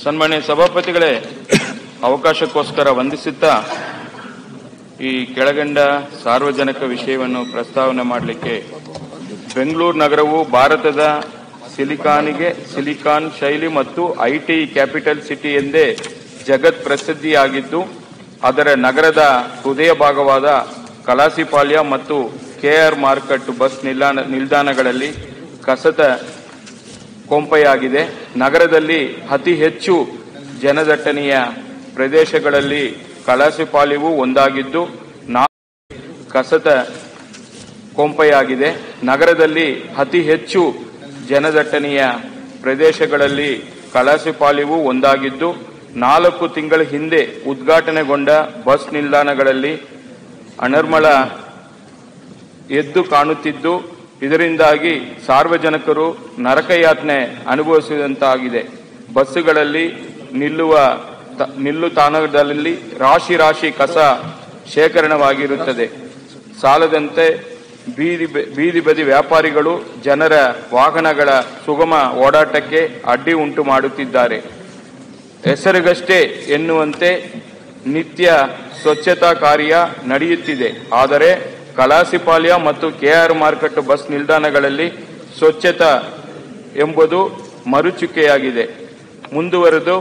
ಸನ್ಮಾನ್ಯ ಸಭಾಪತಿಗಳೇ ಅವಕಾಶಕ್ಕೋಸ್ಕರ ವಂದಿಸುತ್ತಾ ಈ ಕೆಳಗಂಡ ಸಾರ್ವಜನಿಕ ವಿಷಯವನ್ನು ಪ್ರಸ್ತಾವನೆ ಮಾಡಲಿಕ್ಕೆ ಬೆಂಗಳೂರು ನಗರವು ಭಾರತದ ಸಿಲಿಕಾನ್ಗೆ ಸಿಲಿಕಾನ್ ಶೈಲಿ ಮತ್ತು ಐಟಿ ಕ್ಯಾಪಿಟಲ್ ಸಿಟಿ ಎಂದೇ ಜಗತ್ ಪ್ರಸಿದ್ಧಿಯಾಗಿದ್ದು ಅದರ ನಗರದ ಹೃದಯ ಭಾಗವಾದ ಕಲಾಸಿಪಾಳ್ಯ ಮತ್ತು ಕೆಆರ್ ಮಾರ್ಕೆಟ್ ಬಸ್ ನಿಲ್ದಾಣ ನಿಲ್ದಾಣಗಳಲ್ಲಿ ಕಸದ ಕೊಂಪೆಯಾಗಿದೆ ನಗರದಲ್ಲಿ ಅತಿ ಹೆಚ್ಚು ಜನದಟ್ಟಣೆಯ ಪ್ರದೇಶಗಳಲ್ಲಿ ಕಲಾಸಿಪಾಳ್ಯವೂ ಒಂದಾಗಿದ್ದು ನಾ ಕಸದ ಕೊಂಪೆಯಾಗಿದೆ ನಗರದಲ್ಲಿ ಅತಿ ಹೆಚ್ಚು ಜನದಟ್ಟಣೆಯ ಪ್ರದೇಶಗಳಲ್ಲಿ ಕಲಾಸಿಪಾಳ್ಯವೂ ಒಂದಾಗಿದ್ದು ನಾಲ್ಕು ತಿಂಗಳ ಹಿಂದೆ ಉದ್ಘಾಟನೆಗೊಂಡ ಬಸ್ ನಿಲ್ದಾಣಗಳಲ್ಲಿ ಅನರ್ಮಳ ಎದ್ದು ಕಾಣುತ್ತಿದ್ದು ಇದರಿಂದಾಗಿ ಸಾರ್ವಜನಿಕರು ನರಕಯಾತನೆ ಅನುಭವಿಸಿದಂತಾಗಿದೆ ಬಸ್ಸುಗಳಲ್ಲಿ ನಿಲ್ಲುವ ತ- ನಿಲ್ಲು ತಾಣದಲ್ಲಿ ರಾಶಿ ರಾಶಿ ಕಸ ಶೇಖರಣವಾಗಿರುತ್ತದೆ ಸಾಲದಂತೆ ಬೀದಿ ಬ- ಬೀದಿ ಬದಿ ವ್ಯಾಪಾರಿಗಳು ಜನರ ವಾಹನಗಳ ಸುಗಮ ಓಡಾಟಕ್ಕೆ ಅಡ್ಡಿ ಉಂಟು ಮಾಡುತ್ತಿದ್ದಾರೆ ಹೆಸರಿಗಷ್ಟೇ ಎನ್ನುವಂತೆ ನಿತ್ಯ ಸ್ವಚ್ಛತಾ ಕಾರ್ಯ ನಡೆಯುತ್ತಿದೆ ಆದರೆ ಕಲಾಸಿಪಾಳ್ಯ ಮತ್ತು ಕೆಆರ್ ಮಾರ್ಕೆಟ್ ಬಸ್ ನಿಲ್ದಾಣಗಳಲ್ಲಿ ಸ್ವಚ್ಛತಾ ಎಂಬುದು ಮರುಚುಕೆಯಾಗಿದೆ ಮುಂದುವರೆದು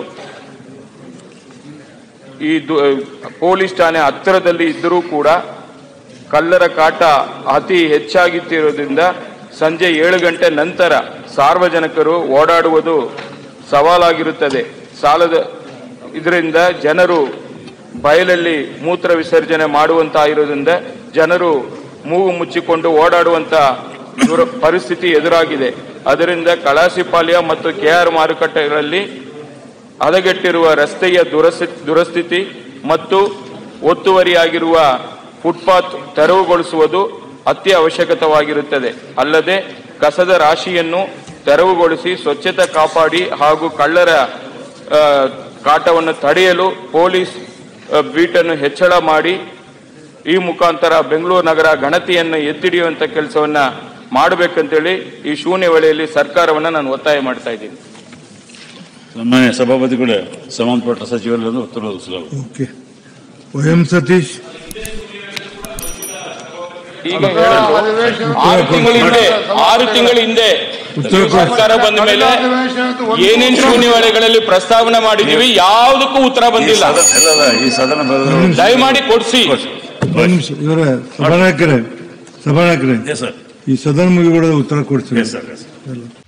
ಈ ದು- ಪೊಲೀಸ್ ಠಾಣೆ ಹತ್ತಿರದಲ್ಲಿ ಇದ್ದರೂ ಕೂಡ ಕಳ್ಳರ ಕಾಟ ಅತಿ ಹೆಚ್ಚಾಗುತ್ತಿರುವುದರಿಂದ ಸಂಜೆ ಏಳು ಗಂಟೆ ನಂತರ ಸಾರ್ವಜನಿಕರು ಓಡಾಡುವುದು ಸವಾಲಾಗಿರುತ್ತದೆ ಸಾಲದ ಇದರಿಂದ ಜನರು ಬಯಲಲ್ಲಿ ಮೂತ್ರ ವಿಸರ್ಜನೆ ಮಾಡುವಂತ ಇರೋದ್ರಿಂದ ಜನರು ಮೂಗು ಮುಚ್ಚಿಕೊಂಡು ಓಡಾಡುವಂತ ದುರ- ಪರಿಸ್ಥಿತಿ ಎದುರಾಗಿದೆ ಅದರಿಂದ ಕಳಾಸಿಪಾಳ್ಯ ಮತ್ತು ಕೆಆರ್ ಮಾರುಕಟ್ಟೆಗಳಲ್ಲಿ ಹದಗೆಟ್ಟಿರುವ ರಸ್ತೆಯ ದುರಸ್ತಿ ದುರಸ್ಥಿತಿ ಮತ್ತು ಒತ್ತುವರಿಯಾಗಿರುವ ಫುಟ್ಪಾತ್ ತೆರವುಗೊಳಿಸುವುದು ಅತಿ ಅವಶ್ಯಕವಾಗಿರುತ್ತದೆ ಅಲ್ಲದೆ ಕಸದ ರಾಶಿಯನ್ನು ತೆರವುಗೊಳಿಸಿ ಸ್ವಚ್ಛತೆ ಕಾಪಾಡಿ ಹಾಗೂ ಕಳ್ಳರ ಆ, ಕಾಟವನ್ನು ತಡೆಯಲು ಪೊಲೀಸ್ ಆ, ಬೀಟನ್ನು ಹೆಚ್ಚಳ ಮಾಡಿ ಈ ಮುಖಾಂತರ ಬೆಂಗಳೂರು ನಗರ ಗಣತಿಯನ್ನು ಎತ್ತಿಡಿಯುವಂತ ಕೆಲಸವನ್ನ ಮಾಡಬೇಕಂತೇಳಿ ಈ ಶೂನ್ಯ ವೇಳೆಯಲ್ಲಿ ಸರ್ಕಾರವನ್ನ ನಾನು ಒತ್ತಾಯ ಮಾಡ್ತಾ ಇದ್ದೀನಿ ಸನ್ಮಾನ್ಯ ಸಭಾಪತಿಗಳೇ ಸಂಬಂಧಪಟ್ಟ ಸಚಿವರಿಂದ ಉತ್ತರ ಒದಗಿಸಲಾಗುವುದು ಓಕೆ ವೈ ಎಂ ಸತೀಶ್ ಈಗ ಹೇಳಲು ಆರು ತಿಂಗಳ ಹಿಂದೆ ಆರು ತಿಂಗಳ ಹಿಂದೆ ಉತ್ತರ ಈ ಸರ್ಕಾರ ಬಂದ ಮೇಲೆ ಏನೇನ್ ಶೂನ್ಯ ವೇಳೆಗಳಲ್ಲಿ ಪ್ರಸ್ತಾವನೆ ಮಾಡಿದೀವಿ ಯಾವುದಕ್ಕೂ ಉತ್ತರ ಬಂದಿಲ್ಲ ಇಲ್ಲ, ಇಲ್ಲ, ಈ ಸದನ ಬರೆದು ದಯಮಾಡಿ ಕೊಡ್ಸಿ ಒಂದು ನಿಮಿಷ ಇವರ ಸಭಾನಾಯಕರೇ ಸಭಾನಾಯಕರೇ ಎಸ್ ಸರ್ ಈ ಸದನ ಮುಗಿಗಳ ಉತ್ತರ ಕೊಡ್ತೀನಿ ಎಸ್ ಸರ್ ಎಸ್ ಸರ್